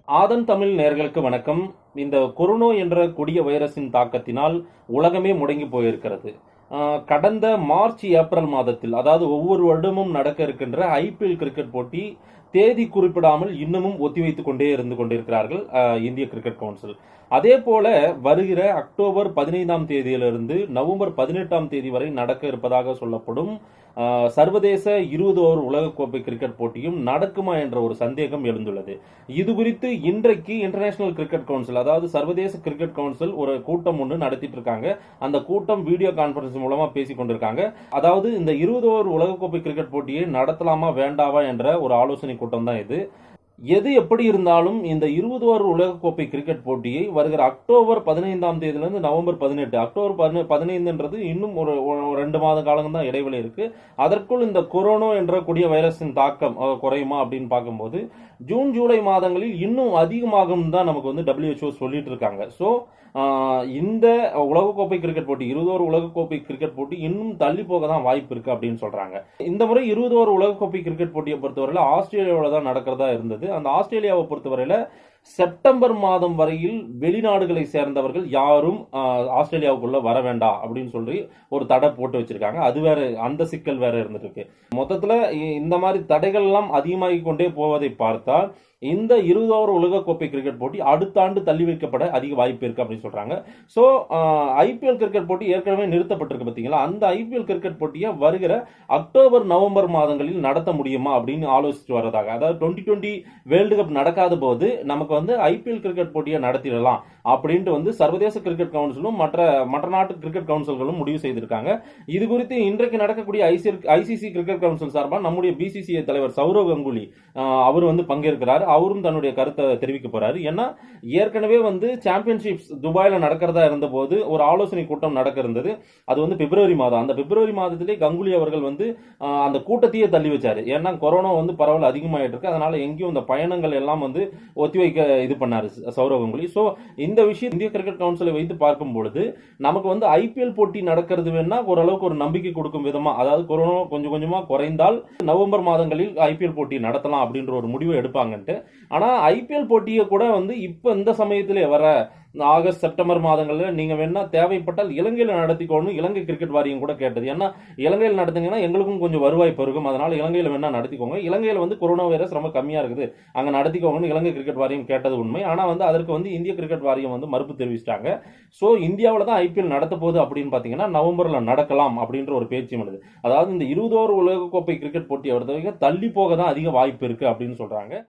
ஆதன் தமிழ் நேர்களுக்கு வணக்கம் இந்த கொரோனா என்ற கொடிய வைரஸின் தாக்கத்தினால் உலகமே முடங்கி போயிருக்கிறது ஆஹ் கடந்த மார்ச் ஏப்ரல் மாதத்தில் அதாவது ஒவ்வொரு வருடமும் நடக்க இருக்கின்ற ஐபிஎல் கிரிக்கெட் போட்டி தேதி குறிப்பிடாமல் இன்னமும் ஒத்திவைத்துக் கொண்டே இருந்து கொண்டிருக்கிறார்கள் ஆஹ் இந்திய கிரிக்கெட் கவுன்சில் அதே போல வருகிற அக்டோபர் பதினைந்தாம் தேதியிலிருந்து நவம்பர் பதினெட்டாம் தேதி வரை நடக்க இருப்பதாக சொல்லப்படும் ஆஹ் சர்வதேச இருபது ஓவர் உலகக்கோப்பை கிரிக்கெட் போட்டியும் நடக்குமா என்ற ஒரு சந்தேகம் எழுந்துள்ளது இது குறித்து இன்றைக்கு இன்டர்நேஷனல் கிரிக்கெட் கவுன்சில் அதாவது சர்வதேச கிரிக்கெட் கவுன்சில் ஒரு கூட்டம் ஒன்று நடத்திட்டு இருக்காங்க அந்த கூட்டம் வீடியோ கான்பரன்ஸ் மூலமா பேசிக் கொண்டிருக்காங்க அதாவது இந்த இருபது ஓவர் உலகக்கோப்பை கிரிக்கெட் போட்டியை நடத்தலாமா வேண்டாவா என்ற ஒரு ஆலோசனை கூட்டம் தான் இது எது எப்படி இருந்தாலும் இந்த இருபது ஓவர் உலகக்கோப்பை கிரிக்கெட் போட்டியை வருகிற அக்டோபர் பதினைந்தாம் தேதியிலிருந்து நவம்பர் பதினெட்டு அக்டோபர் பதின பதினைந்துன்றது இன்னும் ஒரு ஒரு ரெண்டு மாத காலம் தான் இடைவெளி இருக்கு அதற்குள் இந்த கொரோனா என்ற கொடிய வைரஸின் தாக்கம் அஹ், குறையுமா அப்படின்னு பார்க்கும்போது ஜூன் ஜூலை மாதங்களில் இன்னும் அதிகமாகும் தான் நமக்கு வந்து WHO சொல்லிட்டு இருக்காங்க ஸோ இந்த உலகக்கோப்பை கிரிக்கெட் போட்டி இருபது ஓவர் உலகக்கோப்பை கிரிக்கெட் போட்டி இன்னும் தள்ளி போக தான் வாய்ப்பு இருக்கு அப்படின்னு சொல்றாங்க இந்த முறை இருபது ஓவர் உலகக்கோப்பை கிரிக்கெட் போட்டியை பொறுத்தவரையில ஆஸ்திரேலியாவில் தான் நடக்கிறதா இருந்தது அந்த ஆஸ்திரேலியாவை பொறுத்தவரையில செப்டம்பர் மாதம் வரையில் வெளிநாடுகளை சேர்ந்தவர்கள் யாரும் ஆஹ், ஆஸ்திரேலியாவுக்குள்ள வர வேண்டாம் அப்படின்னு சொல்லி ஒரு தடை போட்டு வச்சிருக்காங்க அது வேற அந்த சிக்கல் வேற இருந்துட்டு இருக்கு மொத்தத்துல இ- இந்த மாதிரி தடைகள் எல்லாம் அதிகமாகி கொண்டே போவதை பார்த்தால் இந்த இருபது ஓவர் உலகக்கோப்பை கிரிக்கெட் போட்டி அடுத்த ஆண்டு தள்ளி வைக்கப்பட அதிக வாய்ப்பு இருக்கு அப்படின்னு சொல்றாங்க ஸோ ஐபிஎல் கிரிக்கெட் போட்டி ஏற்கனவே நிறுத்தப்பட்டிருக்கு பார்த்தீங்களா அந்த ஐபிஎல் கிரிக்கெட் போட்டியை வருகிற அக்டோபர் நவம்பர் மாதங்களில் நடத்த முடியுமா அப்படின்னு ஆலோசிச்சு வர்றதாக அதாவது டுவெண்ட்டி டுவெண்ட்டி வேர்ல்டு கப் நடக்காத போது நமக்கு வந்து ஐபிஎல் கிரிக்கெட் போட்டியை நடத்திடலாம் அப்படின்ட்டு வந்து சர்வதேச கிரிக்கெட் கவுன்சிலும் மற்ற மற்ற நாட்டு கிரிக்கெட் கவுன்சில்களும் முடிவு செய்திருக்காங்க இது குறித்து இன்றைக்கு நடக்கக்கூடிய ஐசிசி கிரிக்கெட் கவுன்சில் சார்பாக நம்முடைய பிசிசிஐ தலைவர் சௌரவ் கங்குலி ஆஹ், அவர் வந்து பங்கேற்கிறார் அவரும் தன்னுடைய கருத்தை தெரிவிக்க போறாரு ஏன்னா ஏற்கனவே வந்து சாம்பியன்ஷிப்ஸ் துபாயில நடக்கிறதா இருந்தபோது ஒரு ஆலோசனை கூட்டம் நடக்க இருந்தது அது வந்து பிப்ரவரி மாதம் அந்த பிப்ரவரி மாதத்திலே கங்குலி அவர்கள் வந்து ஆஹ், அந்த கூட்டத்தையே தள்ளி வச்சாரு ஏன்னா கொரோனா வந்து பரவல் அதிகமாயிட்டு இருக்கு அதனால எங்கேயும் இந்த பயணங்கள் எல்லாம் வந்து ஒத்திவைக்க இது பண்ணாரு சௌரவ் கங்குலி ஸோ இந்த விஷயம் இந்திய கிரிக்கெட் கவுன்சிலை வைத்து பார்க்கும் பொழுது நமக்கு வந்து ஐபிஎல் போட்டி நடக்கிறது வேணா ஓரளவுக்கு ஒரு நம்பிக்கை கொடுக்கும் விதமா அதாவது கொரோனா கொஞ்சம் கொஞ்சமா குறைந்தால் நவம்பர் மாதங்களில் ஐபிஎல் போட்டி நடத்தலாம் அப்படின்ற ஒரு முடிவை எடுப்பாங்கன்ட்டு ஆனா ஐபிஎல் போட்டியை கூட வந்து இப்ப இந்த சமயத்திலே வர ஆகஸ்ட் செப்டம்பர் மாதங்களில் நீங்க வேணா தேவைப்பட்டால் இலங்கையில நடத்திக்கோணும் இலங்கை கிரிக்கெட் வாரியம் கூட கேட்டது ஏன்னா இலங்கையில் நடத்துனீங்கன்னா எங்களுக்கும் கொஞ்சம் வருவாய் பெருகும் அதனால இலங்கையில வேணா நடத்திக்கோங்க இலங்கையில வந்து கொரோனா வைரஸ் ரொம்ப கம்மியா இருக்குது அங்க நடத்திக்கோங்கன்னு இலங்கை கிரிக்கெட் வாரியம் கேட்டது உண்மை ஆனா வந்து அதற்கு வந்து இந்திய கிரிக்கெட் வாரியம் வந்து மறுப்பு தெரிவிச்சிட்டாங்க சோ இந்தியாவில் தான் ஐபிஎல் நடத்த போகுது அப்படின்னு பாத்தீங்கன்னா நவம்பர்ல நடக்கலாம் அப்படின்ற ஒரு பேச்சு வருது அதாவது இந்த இருபது ஓவர் உலகக்கோப்பை கிரிக்கெட் போட்டியை பொறுத்த வரைக்கும் தள்ளி போக தான் அதிக வாய்ப்பு இருக்கு அப்படின்னு சொல்றாங்க